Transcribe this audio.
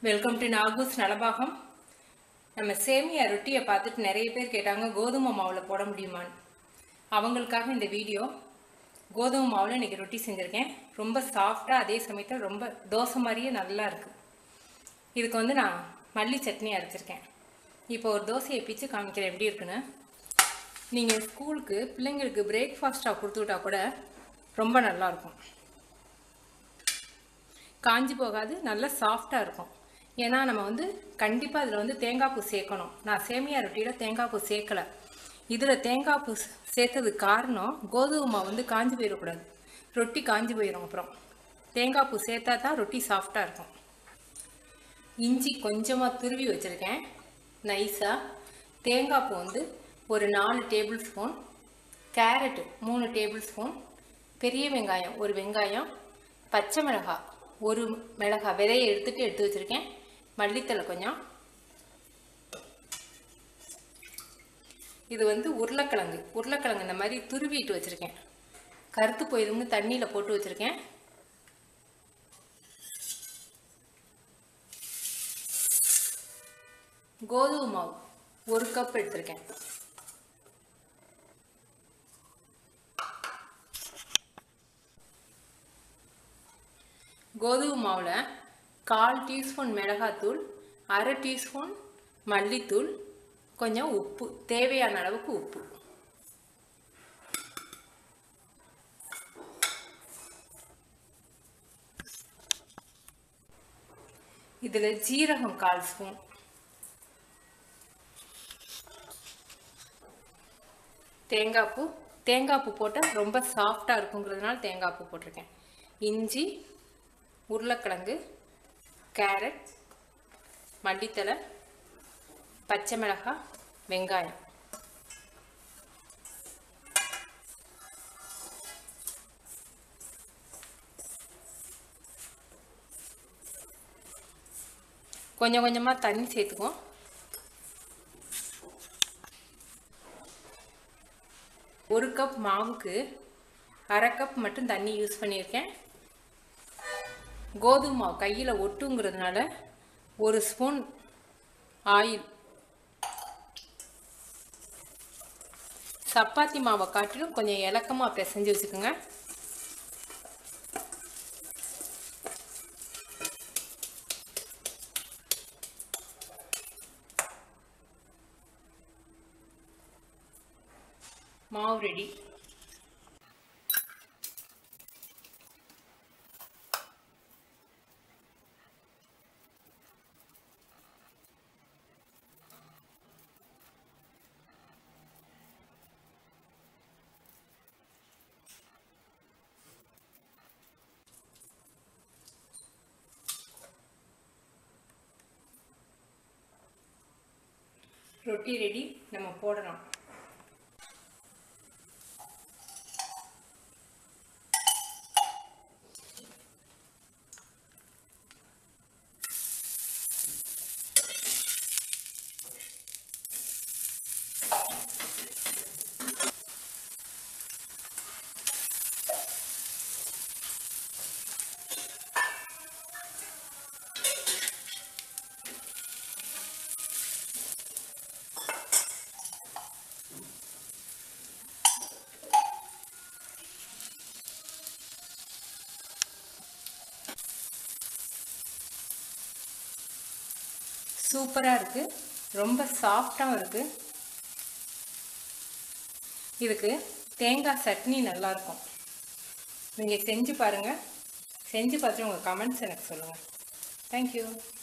welcome to நாகூஸ் நலபாகம் நம்ம சேமியா ரொட்டியை பார்த்துட்டு நிறைய பேர் கேட்டாங்க கோதுமை மாவில் போட முடியுமான்னு அவங்களுக்காக இந்த வீடியோ கோதுமை மாவில் இன்றைக்கி ரொட்டி செஞ்சுருக்கேன் ரொம்ப சாஃப்டாக அதே சமயத்தில் ரொம்ப தோசை மாதிரியே நல்லா இருக்குது இதுக்கு வந்து நான் மல்லி சட்னி அரைச்சிருக்கேன் இப்போ ஒரு தோசையை பிச்சு காமிக்கிறேன் எப்படி இருக்குன்னு நீங்கள் ஸ்கூலுக்கு பிள்ளைங்களுக்கு பிரேக்ஃபாஸ்ட்டாக கொடுத்து விட்டா கூட ரொம்ப நல்லாயிருக்கும் காஞ்சி போகாது நல்லா சாஃப்டாக இருக்கும் ஏன்னா நம்ம வந்து கண்டிப்பாக அதில் வந்து தேங்காய் பூ சேர்க்கணும் நான் சேமியா ரொட்டியில் தேங்காய் பூ சேர்க்கலை இதில் தேங்காய் பூ சேர்த்ததுக்கு காரணம் கோதுமை மாவு வந்து காஞ்சி போயிடக்கூடாது ரொட்டி காஞ்சி போயிடும் அப்புறம் தேங்காய் பூ சேர்த்தா தான் ரொட்டி சாஃப்டாக இருக்கும் இஞ்சி கொஞ்சமாக துருவி வச்சுருக்கேன் நைஸாக தேங்காய் பூ வந்து ஒரு நாலு டேபிள் ஸ்பூன் கேரட்டு மூணு டேபிள் ஸ்பூன் பெரிய வெங்காயம் ஒரு வெங்காயம் பச்சை மிளகாய் ஒரு மிளகாய் விதையை எடுத்துட்டு எடுத்து வச்சுருக்கேன் மல்லித்தலை கொஞ்சம் இது வந்து உருளைக்கிழங்கு உருளைக்கிழங்கு இந்த மாதிரி துருவிட்டு வச்சுருக்கேன் கருத்து போயிரும்னு தண்ணியில் போட்டு வச்சுருக்கேன் கோதுமை மாவு ஒரு கப் எடுத்திருக்கேன் கோதுமை மாவில் கால் டீஸ்பூன் மிளகாத்தூள் அரை டீஸ்பூன் மல்லித்தூள் கொஞ்சம் உப்பு தேவையான அளவுக்கு உப்பு இதில் ஜீரகம் கால் ஸ்பூன் தேங்காய் பூ தேங்காய் பூ போட்டால் ரொம்ப சாஃப்டாக இருக்குங்கிறதுனால தேங்காய் பூ போட்டிருக்கேன் இஞ்சி உருளைக்கிழங்கு கேரட் மல்லித்தலை பச்சை மிளகாய் வெங்காயம் கொஞ்சம் கொஞ்சமாக தண்ணி சேர்த்துக்குவோம் ஒரு கப் மாவுக்கு அரை கப் மட்டும் தண்ணி யூஸ் பண்ணியிருக்கேன் கோதுமை மாவு கையில் ஒட்டுங்கிறதுனால ஒரு ஸ்பூன் ஆயில் சப்பாத்தி மாவை காட்டிலும் கொஞ்சம் இலக்கமாக பிசைஞ்சு வச்சுக்கோங்க மாவு ரெடி ரொட்டி ரெடி நம்ம போடலாம் சூப்பராக இருக்குது ரொம்ப சாஃப்டாகவும் இருக்குது இதுக்கு தேங்காய் சட்னி நல்லாயிருக்கும் நீங்கள் செஞ்சு பாருங்கள் செஞ்சு பார்த்துட்டு உங்கள் கமெண்ட்ஸ் எனக்கு சொல்லுங்கள் தேங்க்யூ